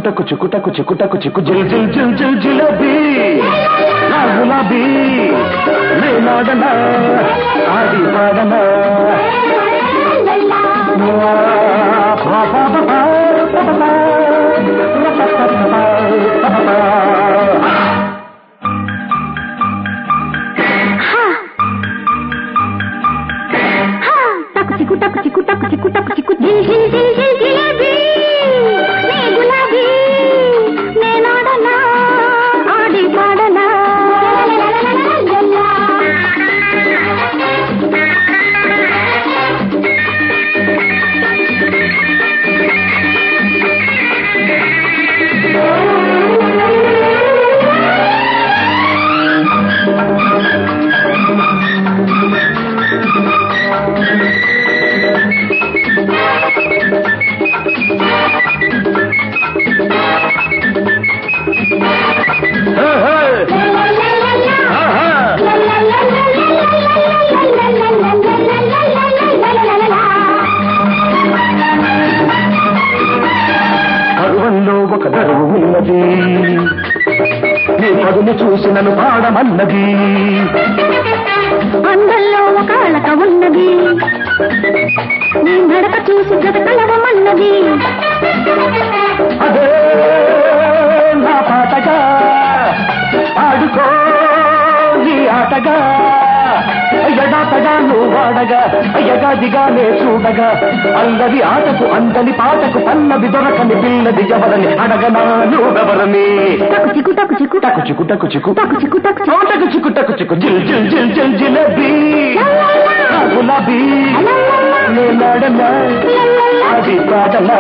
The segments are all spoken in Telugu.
చిక్కుటకు చిక్కుటకు చిక్కుటకు చిక్కు జిల్ జిల్ జిల్ జిల్ జిలబీ నా గులాబీ నేనాడనా ఆడి పాడనా టకు చిక్కు టకు చిక్కు టకు చిక్కు టకు చిక్కు జిల్ జిల్ జిల్ జిల్ జిలేబీ నే గులాబీ నేనాడనా ఆడి పాడనా హే, హే. ఆహా. పరువంలో ఒక దరువు ఉన్నది నీ పదులు చూసి నన్ను పాడమన్నది అందంలో ఒక అలక ఉన్నది నీ నడక చూసి జత కలవమన్నది అదే నా పాటగా ఆడుకో నీ ఆటగా ఎడాటగా నువ్వు వాడగా ఎగాదిగా నే చూడగా అల్లది ఆటకు అందని పాటకు పల్లవి దొరకని పిల్లది ఎవరని అడగనా నువ్వెవరని టకు చిక్కు టకు చిక్కు టకు చిక్కు టకు చిక్కు టకు చిక్కు టకు చిక్కు టకు చిక్కు టకు చిక్కు జిల్ జిల్ జిల్ జిల్ జిలేబీ నా గులాబీ నేనాడనా అది పాడనా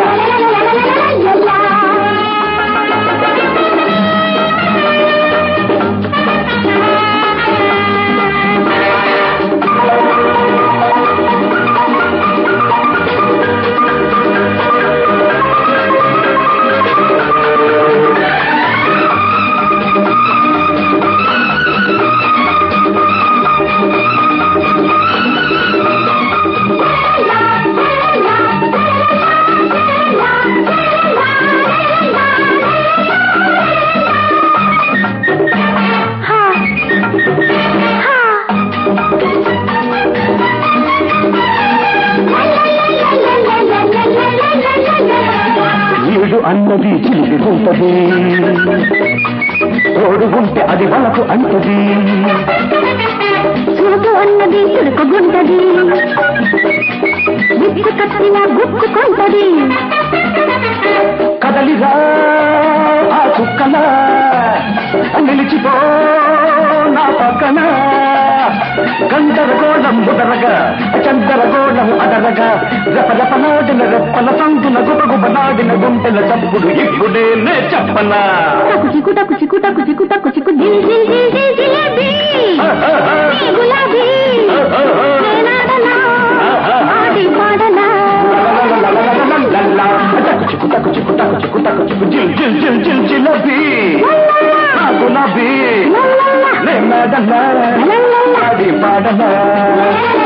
ఈడు అన్నది చిలిపికుంటది తోడుగుంటే అది వలకు అంటది చూపు అన్నది చురుకుగుంటది విప్పు కట్టిన గుప్పుకుంటది కదలిరా ఆ చుక్కల నిలిచిపో నా పక్కన గందరగోళం ముదరగా చందరగోళం అదరగా రెపరెపలాడిన రెప్పల సందున గుబగుబలాడిన గుంటెల చప్పుడు ఇప్పుడే నే చెప్పనా టకు చిక్కు టకు చిక్కు టకు చిక్కు టకు చిక్కు జిల్ జిల్ జిల్ జిల్ జిలేబీ నీ గులాబీ నేనాడనా ఆడి పాడనా టకు చిక్కు టకు చిక్కు టకు చిక్కు టకు చిక్కు జిల్ జిల్ జిల్ జిల్ జిలబీ నా గులాబీ నే మేడన్నా అది పాడనా